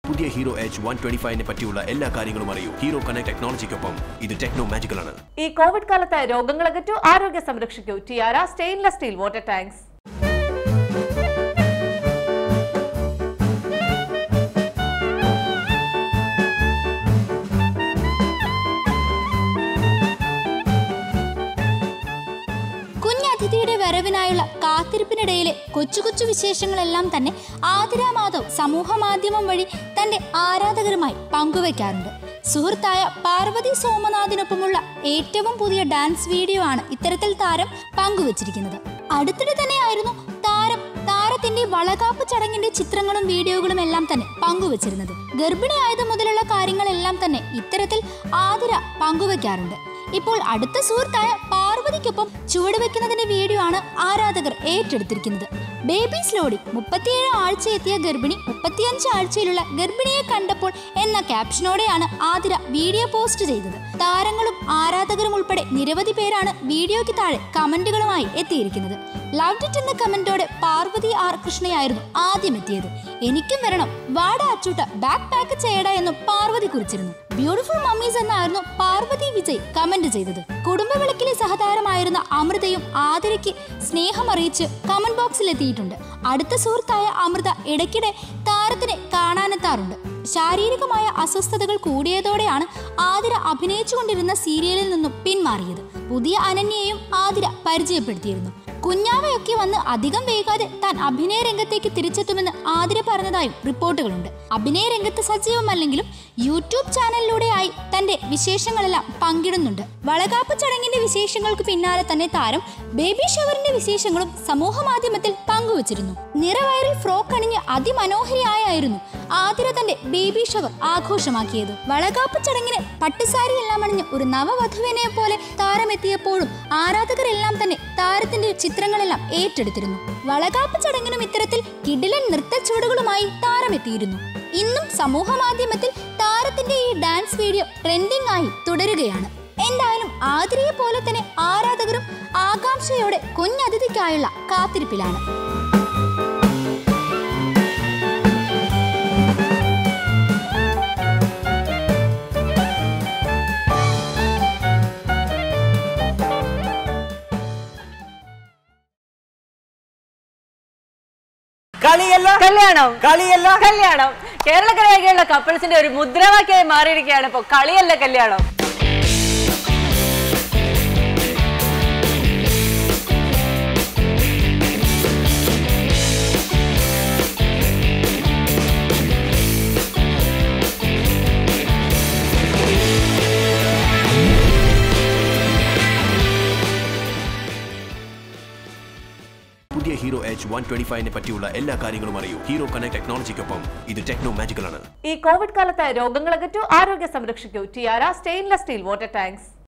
പുതിയ hero H one twenty ഫൈവിനെ പറ്റിയുള്ള എല്ലാ കാര്യങ്ങളും അറിയൂ ഹീറോ കണക്ട് ടെക്നോളജിക്കൊപ്പം ഇത് ടെക്നോ മാജിക്കൽ ആണ് ഈ കോവിഡ് കാലത്ത് രോഗങ്ങളകറ്റു ആരോഗ്യ സംരക്ഷിക്കൂ Tiara stainless steel water tanks കുഞ്ഞതിഥിയുടെ വരവിനായുള്ള കാത്തിരിപ്പിനിടയിലെ കൊച്ചു കൊച്ചു വിശേഷങ്ങളെല്ലാം തന്നെ ആതിര മാധവ് സമൂഹ മാധ്യമം വഴി തന്റെ ആരാധകരുമായി പങ്കുവയ്ക്കാറുണ്ട് സുഹൃത്തായ പാർവതി സോമനാഥിനൊപ്പമുള്ള ഏറ്റവും പുതിയ ഡാൻസ് വീഡിയോ ആണ് ഇത്തരത്തിൽ താരം പങ്കുവച്ചിരിക്കുന്നത് അടുത്തിടെ തന്നെയായിരുന്നു താരം താരത്തിന്റെ വളകാപ്പ് ചടങ്ങിന്റെ ചിത്രങ്ങളും വീഡിയോകളും എല്ലാം തന്നെ പങ്കുവച്ചിരുന്നത് ഗർഭിണിയായത് മുതലുള്ള കാര്യങ്ങളെല്ലാം തന്നെ ഇത്തരത്തിൽ ആതിര പങ്കുവയ്ക്കാറുണ്ട് ഇപ്പോൾ അടുത്ത സുഹൃത്തായ പാർവതിക്കൊപ്പം ചുവടുവെക്കുന്നതിന്റെ വീഡിയോ ആണ് ആരാധകർ ഏറ്റെടുത്തിരിക്കുന്നത് ബേബി സ്ലോഡി മുപ്പത്തിയേഴ് ആഴ്ച എത്തിയ ഗർഭിണി മുപ്പത്തിയഞ്ച് ആഴ്ചയിലുള്ള ഗർഭിണിയെ കണ്ടപ്പോൾ എന്ന ക്യാപ്ഷനോടെയാണ് ആതിര വീഡിയോ പോസ്റ്റ് ചെയ്തത് താരങ്ങളും ആരാധകരും ഉൾപ്പെടെ നിരവധി പേരാണ് വീഡിയോയ്ക്ക് താഴെ കമന്റുകളുമായി എത്തിയിരിക്കുന്നത് ലവ് ഇറ്റ് എന്ന കമന്റോടെ പാർവതി ആർ കൃഷ്ണയായിരുന്നു ആദ്യം എത്തിയത് എനിക്കും വരണം വാട അച്ചൂട്ട ബാക്ക് പാക്ക് ചെയ്യട എന്നും പാർവതി കുറിച്ചിരുന്നു ബ്യൂട്ടിഫുൾ മമ്മീസ് എന്നായിരുന്നു പാർവതി വിജയ് കമന്റ് ചെയ്തത് കുടുംബവിളക്കിലെ സഹതാരമായിരുന്ന അമൃതയും ആതിരയ്ക്ക് സ്നേഹം അറിയിച്ച് കമന്റ് ബോക്സിൽ എത്തിയിട്ടുണ്ട് അടുത്ത സുഹൃത്തായ അമൃത ഇടയ്ക്കിടെ താരത്തിനെ കാണാനെത്താറുണ്ട് ശാരീരികമായ അസ്വസ്ഥതകൾ കൂടിയതോടെയാണ് ആതിര അഭിനയിച്ചുകൊണ്ടിരുന്ന സീരിയലിൽ നിന്നും പിന്മാറിയത് പുതിയ അനന്യയെയും ആതിര പരിചയപ്പെടുത്തിയിരുന്നു കുഞ്ഞാവയൊക്കെ വന്ന് അധികം വൈകാതെ താൻ അഭിനയ രംഗത്തേക്ക് തിരിച്ചെത്തുമെന്ന് ആതിര പറഞ്ഞതായും റിപ്പോർട്ടുകളുണ്ട് അഭിനയ രംഗത്ത് സജീവമല്ലെങ്കിലും യൂട്യൂബ് ചാനലിലൂടെയായി തന്റെ വിശേഷങ്ങളെല്ലാം പങ്കിടുന്നുണ്ട് വളകാപ്പ് ചടങ്ങിന്റെ വിശേഷങ്ങൾക്ക് പിന്നാലെ തന്നെ താരം ബേബി ഷവറിന്റെ വിശേഷങ്ങളും സമൂഹ മാധ്യമത്തിൽ പങ്കുവച്ചിരുന്നു നിറവയറിൽ ഫ്രോക്ക് അണിഞ്ഞ് അതിമനോഹരിയായിരുന്നു ആതിര തന്റെ ബേബി ഷവർ ആഘോഷമാക്കിയത് വളകാപ്പ് ചടങ്ങിന് പട്ടുസാരി എല്ലാം അണിഞ്ഞ് ഒരു നവവധുവിനെ പോലെ താരമെത്തിയപ്പോഴും ആരാധകരെല്ലാം തന്നെ താരത്തിന്റെ ചിത്രങ്ങളെല്ലാം ഏറ്റെടുത്തിരുന്നു വളകാപ്പ് ചടങ്ങിനും ഇത്തരത്തിൽ കിടിലൻ നൃത്തച്ചുവടുകളുമായി താരമെത്തിയിരുന്നു ഇന്നും സമൂഹ മാധ്യമത്തിൽ താരത്തിന്റെ ഈ ഡാൻസ് വീഡിയോ ട്രെൻഡിംഗ് ആയി തുടരുകയാണ് എന്തായാലും ആതിരയെ പോലെ തന്നെ ആരാധകരും ആകാംക്ഷയോടെ കുഞ്ഞതിഥിക്കായുള്ള കാത്തിരിപ്പിലാണ് കളിയല്ല കല്യാണം കളിയല്ല കല്യാണം കേരളക്കരയാകെയുള്ള കപ്പിൾസിന്റെ ഒരു മുദ്രാവാക്യമായി മാറിയിരിക്കുകയാണ് ഇപ്പൊ കളിയല്ല കല്യാണം പുതിയ ഹീറോ എച്ച് വൺ ട്വന്റി ഫൈവിനെ പറ്റിയുള്ള എല്ലാ കാര്യങ്ങളും അറിയൂ ഹീറോ കണക്ട് ടെക്നോളജിക്കൊപ്പം ഇത് ടെക്നോ മാജിക്കൽ ആണ് ഈ കോവിഡ് കാലത്ത് രോഗങ്ങളകറ്റു ആരോഗ്യ സംരക്ഷിക്കൂ Tiara stainless steel water tanks